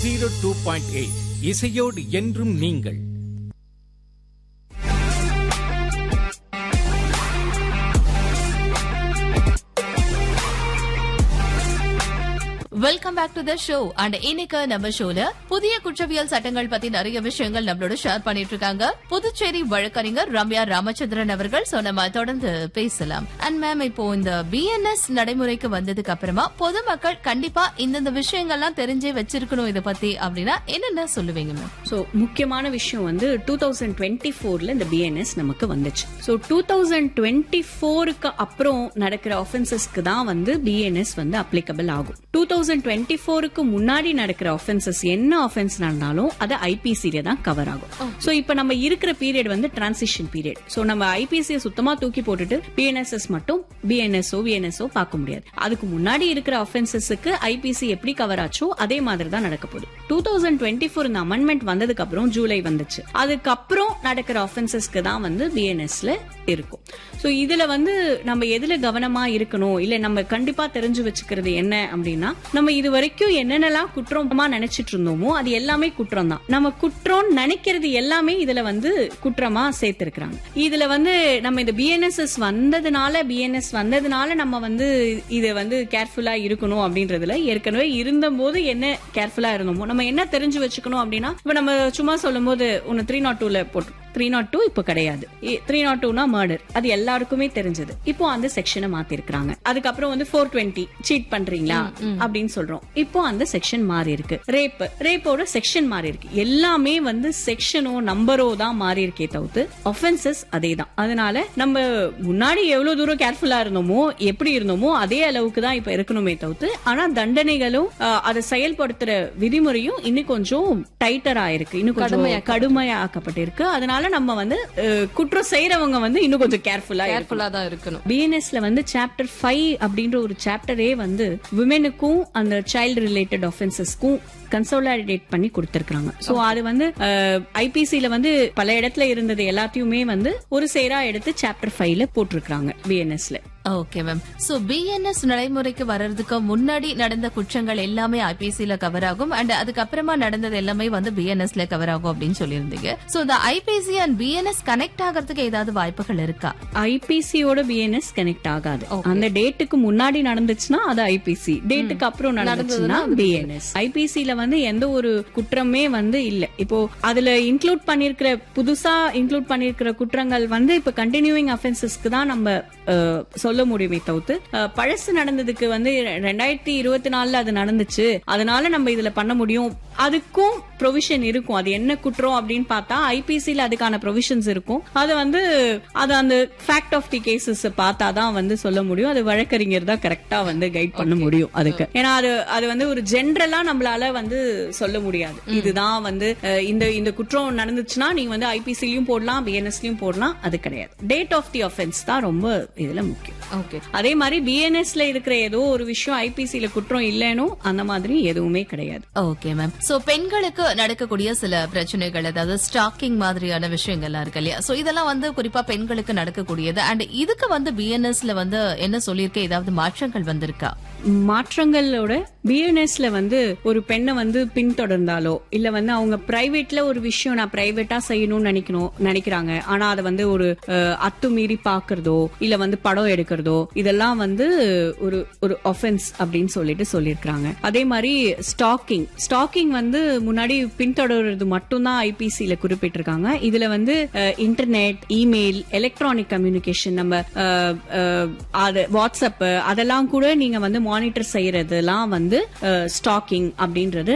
zero two point eight இசையோடு என்றும் நீங்கள் welcome back to the show and இன்னைக்கு நம்ம ஷோல புதிய குற்றவியல் சட்டங்கள் பத்தி நிறைய விஷயங்கள் நம்மளோட ஷேர் பண்ணிட்டு இருக்காங்க புதுச்சேரி வழக்கறிஞர் ரம்யா ராமச்சந்திரன் அவர்கள் சோ நம்ம தொடர்ந்து பேசலாம் அண்ட் மேம் இப்போ இந்த பிஎன்எஸ் நடைமுறைக்கு வந்ததுக்கு அப்புறமா பொதுமக்கள் கண்டிப்பா இந்தந்த விஷயங்கள்லாம் தெரிஞ்சே வச்சிருக்கணும் இத பத்தி அப்படின்னா என்னென்ன சொல்லுவீங்க மேம் ஸோ முக்கியமான விஷயம் வந்து டூ தௌசண்ட் டுவெண்ட்டி ஃபோர்ல இந்த பிஎன்எஸ் நமக்கு வந்துச்சு ஸோ டூ தௌசண்ட் டுவெண்ட்டி ஃபோருக்கு அப்புறம் நடக்கிற ஆஃபென்சஸ்க்கு தான் வந்து பிஎன்எஸ் வந்து அப்ளிகபிள் ஆகும் டூ தௌசண்ட் டுவெண்ட்டி ஃபோருக்கு முன்னாடி நடக்கிற ஆஃபென்சஸ் என்ன ஆஃபென்ஸ் நடந்தாலும் அது ஐபிசில தான் கவர் ஆகும் ஸோ இப்போ நம்ம இருக்கிற பீரியட் வந்து டிரான்சிஷன் பீரியட் ஸோ நம்ம ஐபிசியை சுத்தமா தூக்கி போட்டுட்டு பிஎன்எஸ்எஸ் மட்டும் பிஎன்எஸ்ஓ விஎன்எஸ்ஓ பார்க்க முடியாது அதுக்கு முன்னாடி இருக்கிற ஆஃபென்சஸுக்கு ஐபிசி எப்படி கவர் ஆச்சோ அதே மாதிரி தான் நடக்க போகுது டூ தௌசண்ட் டுவெண்ட்டி ஃபோர் இந்த அமெண்ட்மெண்ட் வந்ததுக்கு அப்புறம் ஜூலை வந்துச்சு அதுக்கப்புறம் நடக்கிற ஆஃபென்சஸ்க்கு தான் வந்து பிஎன்எஸ்ல இருக்கும் ஸோ இதுல வந்து நம்ம எதுல கவனமா இருக்கணும் இல்ல நம்ம கண்டிப்பா தெரிஞ்சு வச்சுக்கிறது என்ன அப்படின்னா நம்ம இது வரைக்கும் என்னென்னலாம் குற்றமா நினைச்சிட்டு இருந்தோமோ அது எல்லாமே குற்றம் தான் நம்ம குற்றம் நினைக்கிறது எல்லாமே இதுல வந்து குற்றமா சேர்த்திருக்கிறாங்க இதுல வந்து நம்ம இந்த பிஎன்எஸ்எஸ் வந்ததுனால பிஎன்எஸ் வந்ததுனால நம்ம வந்து இதை வந்து கேர்ஃபுல்லா இருக்கணும் அப்படின்றதுல ஏற்கனவே இருந்த போது என்ன கேர்ஃபுல்லா இருந்தோமோ நம்ம என்ன தெரிஞ்சு வச்சுக்கணும் அப்படின்னா இப்ப நம்ம சும்மா சொல்லும் போது ஒன்னு த்ரீ நாட் டூல போட்டு த்ரீ நாட் டூ இப்போ கிடையாது த்ரீ நாட் டூனா மர்டர் அது எல்லாருக்குமே தெரிஞ்சது இப்போ அந்த செக்ஷனை மாத்திருக்காங்க அதுக்கப்புறம் வந்து ஃபோர் டுவெண்ட்டி சீட் பண்றீங்களா அப்படின்னு சொல்றோம் இப்போ அந்த செக்ஷன் மாறி இருக்கு ரேப் ரேப்போட செக்ஷன் மாறி இருக்கு எல்லாமே வந்து செக்ஷனோ நம்பரோ தான் மாறி இருக்கே தவிர்த்து ஒஃபென்சஸ் அதே தான் அதனால நம்ம முன்னாடி எவ்வளவு தூரம் கேர்ஃபுல்லா இருந்தோமோ எப்படி இருந்தோமோ அதே அளவுக்கு தான் இப்ப இருக்கணுமே தவிர்த்து ஆனா தண்டனைகளும் அஹ், அதை செயல்படுத்துற விதிமுறையும் இன்னும் கொஞ்சம் டைட்டரா இருக்கு இன்னும் கொஞ்சம் கடுமையாக்கப்பட்டிருக்கு அதனால நம்ம வந்து அஹ், குற்றம் செய்யறவங்க வந்து இன்னும் கொஞ்சம் கேர்ஃபுல்லா கேர்ஃபுல்லா தான் இருக்கணும் பிஎன்எஸ்ல வந்து சாப்டர் ஃபைவ் அப்படின்ற ஒரு சாப்டரே வந்து விமெனுக்கும் அந்த சைல்டு ரிலேட்டட் ஆஃபென்சஸ்க்கும் கன்சோலிடேட் பண்ணி கொடுத்திருக்காங்க சோ அது வந்து ஐபிசில வந்து பல இடத்துல இருந்தது எல்லாத்தையுமே வந்து ஒரு சேரா எடுத்து சாப்டர் ஃபைவ்ல போட்டிருக்காங்க பிஎன்எஸ்ல ஓகே மேம் சோ பிஎன்எஸ் நடைமுறைக்கு வர்றதுக்கு முன்னாடி நடந்த குற்றங்கள் எல்லாமே ஐபிசில கவர் ஆகும் அண்ட் அதுக்கப்புறமா நடந்தது எல்லாமே வந்து பிஎன்எஸ்ல கவர் ஆகும் அப்படின்னு சொல்லியிருந்தீங்க சோ இந்த ஐபிசி அண்ட் பிஎன்எஸ் கனெக்ட் ஆகிறதுக்கு ஏதாவது வாய்ப்புகள் இருக்கா ஐபிசியோட பிஎன்எஸ் கனெக்ட் ஆகாது அந்த டேட்டுக்கு முன்னாடி நடந்துச்சுன்னா அது ஐபிசி டேட்டுக்கு அப்புறம் நடந்துச்சுன்னா பிஎன்எஸ் ஐபிசில வந்து எந்த ஒரு குற்றமே வந்து இல்ல இப்போ அதுல இன்க்ளூட் பண்ணிருக்கிற புதுசா இன்க்ளூட் பண்ணிருக்கிற குற்றங்கள் வந்து இப்ப கண்டினியூவிங் அஃபென்சஸ்க்கு தான் நம்ம அஹ், சொல்ல முடியுமே தவிர்த்து அஹ், பழசு நடந்ததுக்கு வந்து ரெண்டாயிரத்தி இருபத்தி நாலுல அது நடந்துச்சு அதனால நம்ம இதுல பண்ண முடியும் அதுக்கும் ப்ரொவிஷன் இருக்கும் அது என்ன குற்றம் அப்படின்னு பார்த்தா ஐபிசில அதுக்கான ப்ரொவிஷன்ஸ் இருக்கும் அது வந்து அது அந்த ஃபேக்ட் ஆஃப் தி கேசஸ் பார்த்தா தான் வந்து சொல்ல முடியும் அது வழக்கறிஞர் தான் கரெக்டா வந்து கைட் பண்ண முடியும் அதுக்கு ஏன்னா அது அது வந்து ஒரு ஜென்ரலா நம்மளால வந்து சொல்ல முடியாது இதுதான் வந்து அஹ், இந்த இந்த குற்றம் நடந்துச்சுன்னா நீங்க வந்து ஐபிசிலயும் போடலாம் பிஎன்எஸ்லயும் போடலாம் அது கிடையாது டேட் ஆஃப் தி ஆஃபென்ஸ் தான் ரொம்ப இதுல முக்கியம் ஓகே அதே மாதிரி பிஎன்எஸ்ல இருக்கிற ஏதோ ஒரு விஷயம் ஐபிசில குற்றம் இல்லைன்னு அந்த மாதிரி எதுவுமே கிடையாது ஓகே மேம் சோ பெண்களுக்கு நடக்கக்கூடிய சில பிரச்சனைகள் அதாவது ஸ்டாக்கிங் மாதிரியான விஷயங்கள்லாம் இருக்கு இல்லையா சோ இதெல்லாம் வந்து குறிப்பா பெண்களுக்கு நடக்கக்கூடியது அண்ட் இதுக்கு வந்து பிஎன்எஸ்ல வந்து என்ன சொல்லியிருக்க ஏதாவது மாற்றங்கள் வந்திருக்கா மாற்றங்களோட பிஎன்எஸ்ல வந்து ஒரு பெண்ணை வந்து பின்தொடர்ந்தாலோ இல்ல வந்து அவங்க பிரைவேட்ல ஒரு விஷயம் நான் பிரைவேட்டா செய்யணும்னு நினைக்கணும் நினைக்கிறாங்க ஆனா அதை வந்து ஒரு அஹ், அத்துமீறி பாக்குறதோ இல்ல வந்து படம் எடுக்கிறதோ இதெல்லாம் வந்து ஒரு ஒரு ஒஃபென்ஸ் அப்படின்னு சொல்லிட்டு சொல்லியிருக்காங்க அதே மாதிரி ஸ்டாக்கிங் ஸ்டாக்கிங் வந்து முன்னாடி பின்தொடர்றது மட்டும்தான் ஐபிசில குறிப்பிட்டிருக்காங்க இதுல வந்து இன்டர்நெட் இமெயில் எலக்ட்ரானிக் கம்யூனிகேஷன் நம்ம அஹ், அஹ், அது வாட்ஸ்அப் அதெல்லாம் கூட நீங்க வந்து மானிட்டர் செய்யறதெல்லாம் வந்து ஸ்டாக்கிங் அப்படின்றது